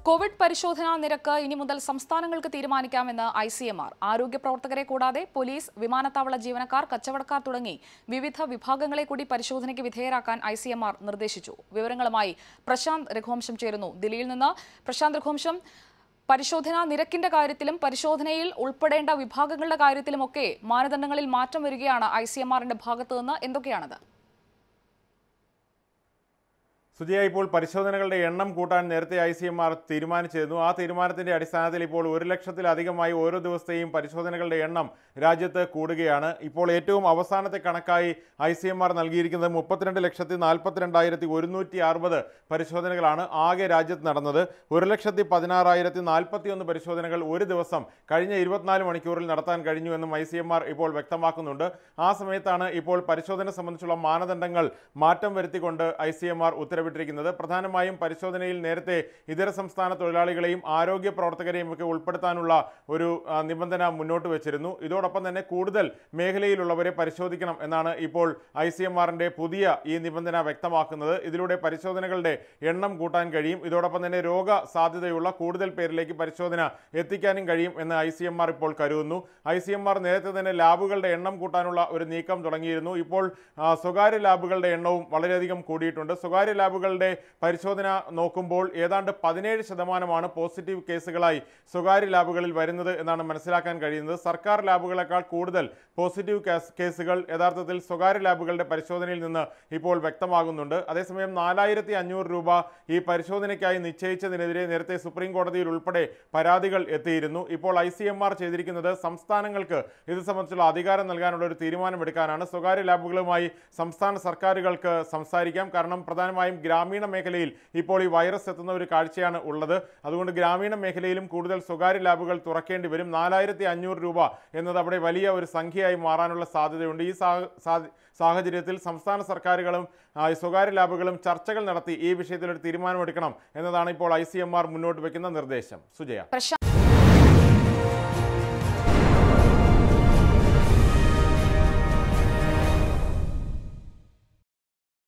Covid പരിശോധനാ നിരക്ക് ഇനി മുതൽ സംസ്ഥാനങ്ങൾക്ക് തീരുമാനിക്കാമെന്ന് ഐ സി എം ആർ ആരോഗ്യ പ്രവർത്തകരെ കൂടാതെ പോലീസ് വിമാനത്താവള ജീവനക്കാർ കച്ചവടക്കാർ തുടങ്ങി വിവിധ വിഭാഗങ്ങളെ കൂടി പരിശോധനയ്ക്ക് വിധേയരാക്കാൻ ഐ സി എം ആർ നിർദ്ദേശിച്ചു വിവരങ്ങളുമായി പ്രശാന്ത് രഘുവംശം ചേരുന്നു ദില്ലിയിൽ നിന്ന് പ്രശാന്ത് രഘുവംശം പരിശോധനാ നിരക്കിന്റെ കാര്യത്തിലും പരിശോധനയിൽ ഉൾപ്പെടേണ്ട വിഭാഗങ്ങളുടെ കാര്യത്തിലുമൊക്കെ മാനദണ്ഡങ്ങളിൽ മാറ്റം വരികയാണ് ഐ സി എം ആറിന്റെ ഭാഗത്തു നിന്ന് എന്തൊക്കെയാണത് സുജയ ഇപ്പോൾ പരിശോധനകളുടെ എണ്ണം കൂട്ടാൻ നേരത്തെ ഐ സി എം ആർ തീരുമാനിച്ചിരുന്നു ആ തീരുമാനത്തിന്റെ അടിസ്ഥാനത്തിൽ ഇപ്പോൾ ഒരു ലക്ഷത്തിലധികമായി ഓരോ ദിവസത്തെയും പരിശോധനകളുടെ എണ്ണം രാജ്യത്ത് കൂടുകയാണ് ഇപ്പോൾ ഏറ്റവും അവസാനത്തെ കണക്കായി ഐ സി എം ആർ നൽകിയിരിക്കുന്നത് മുപ്പത്തിരണ്ട് ലക്ഷത്തി നാൽപ്പത്തിരണ്ടായിരത്തി ഒരുന്നൂറ്റി അറുപത് പരിശോധനകളാണ് ആകെ രാജ്യത്ത് നടന്നത് ഒരു ലക്ഷത്തി പതിനാറായിരത്തി നാൽപ്പത്തി ഒന്ന് പരിശോധനകൾ ഒരു ദിവസം കഴിഞ്ഞ ഇരുപത്തിനാല് മണിക്കൂറിൽ നടത്താൻ കഴിഞ്ഞു എന്നും ഐ സി എം ആർ ഇപ്പോൾ വ്യക്തമാക്കുന്നുണ്ട് ആ സമയത്താണ് ഇപ്പോൾ പരിശോധന സംബന്ധിച്ചുള്ള മാനദണ്ഡങ്ങൾ മാറ്റം വരുത്തിക്കൊണ്ട് ഐ സി എം ആർ ഉത്തരവിട്ടിരിക്കുന്നത് പ്രധാനമായും പരിശോധനയിൽ നേരത്തെ ഇതര സംസ്ഥാന തൊഴിലാളികളെയും ആരോഗ്യ പ്രവർത്തകരെയും ഒക്കെ ഉൾപ്പെടുത്താനുള്ള ഒരു ആ, നിബന്ധന മുന്നോട്ട് വെച്ചിരുന്നു ഇതോടൊപ്പം തന്നെ കൂടുതൽ മേഖലയിലുള്ളവരെ പരിശോധിക്കണം എന്നാണ് ഇപ്പോൾ ഐ സി എം ആറിന്റെ പുതിയ ഈ നിബന്ധന വ്യക്തമാക്കുന്നത് ഇതിലൂടെ പരിശോധനകളുടെ എണ്ണം കൂട്ടാൻ കഴിയും ഇതോടൊപ്പം തന്നെ രോഗ സാധ്യതയുള്ള കൂടുതൽ പേരിലേക്ക് പരിശോധന എത്തിക്കാനും കഴിയും എന്ന് ഐ സി എം ആർ ഇപ്പോൾ കരുതുന്നു ഐ സി എം ആർ നേരത്തെ തന്നെ ലാബുകളുടെ എണ്ണം കൂട്ടാനുള്ള ഒരു നീക്കം തുടങ്ങിയിരുന്നു ഇപ്പോൾ ആ, സ്വകാര്യ ലാബുകളുടെ എണ്ണവും വളരെയധികം കൂടിയിട്ടുണ്ട് സ്വകാര്യ ലാബുകളുടെ പരിശോധന നോക്കുമ്പോൾ ഏതാണ്ട് പതിനേഴ് ശതമാനമാണ് പോസിറ്റീവ് കേസുകളായി സ്വകാര്യ ലാബുകളിൽ വരുന്നത് എന്നാണ് മനസ്സിലാക്കാൻ കഴിയുന്നത് സർക്കാർ ലാബുകളെക്കാൾ കൂടുതൽ പോസിറ്റീവ് കേസ് കേസുകൾ യഥാർത്ഥത്തിൽ സ്വകാര്യ ലാബുകളുടെ പരിശോധനയിൽ നിന്ന് ഇപ്പോൾ വ്യക്തമാകുന്നുണ്ട് അതേസമയം നാലായിരത്തി അഞ്ഞൂറ് രൂപ ഈ പരിശോധനയ്ക്കായി നിശ്ചയിച്ചതിനെതിരെ നേരത്തെ സുപ്രീം കോടതിയിൽ ഉൾപ്പെടെ പരാതികൾ എത്തിയിരുന്നു ഇപ്പോൾ ഐ സി എം ആർ ചെയ്തിരിക്കുന്നത് സംസ്ഥാനങ്ങൾക്ക് ഇത് സംബന്ധിച്ചുള്ള അധികാരം നൽകാനുള്ള ഒരു തീരുമാനമെടുക്കാനാണ് സ്വകാര്യ ലാബുകളുമായി സംസ്ഥാന സർക്കാരുകൾക്ക് സംസാരിക്കാം കാരണം പ്രധാനമായും ഗ്രാമീണ മേഖലയിൽ ഇപ്പോൾ ഈ വൈറസ് എത്തുന്ന ഒരു കാഴ്ചയാണ് ഉള്ളത് അതുകൊണ്ട് ഗ്രാമീണ മേഖലയിലും കൂടുതൽ സ്വകാര്യ ലാബുകൾ തുറക്കേണ്ടി വരും നാലായിരത്തി അഞ്ഞൂറ് രൂപ എന്നത് അവിടെ വലിയ ഒരു സംഖ്യയായി മാറാനുള്ള സാധ്യതയുണ്ട് ഈ സാ- സാ- സാഹചര്യത്തിൽ സംസ്ഥാന സർക്കാരുകളും ആ, ഈ സ്വകാര്യ ലാബുകളും ചർച്ചകൾ നടത്തി ഈ വിഷയത്തിൽ ഒരു തീരുമാനമെടുക്കണം എന്നതാണ് ഇപ്പോൾ ഐ സി എം ആർ മുന്നോട്ട് വെക്കുന്ന നിർദ്ദേശം സുജയ പ്രശാന്ത്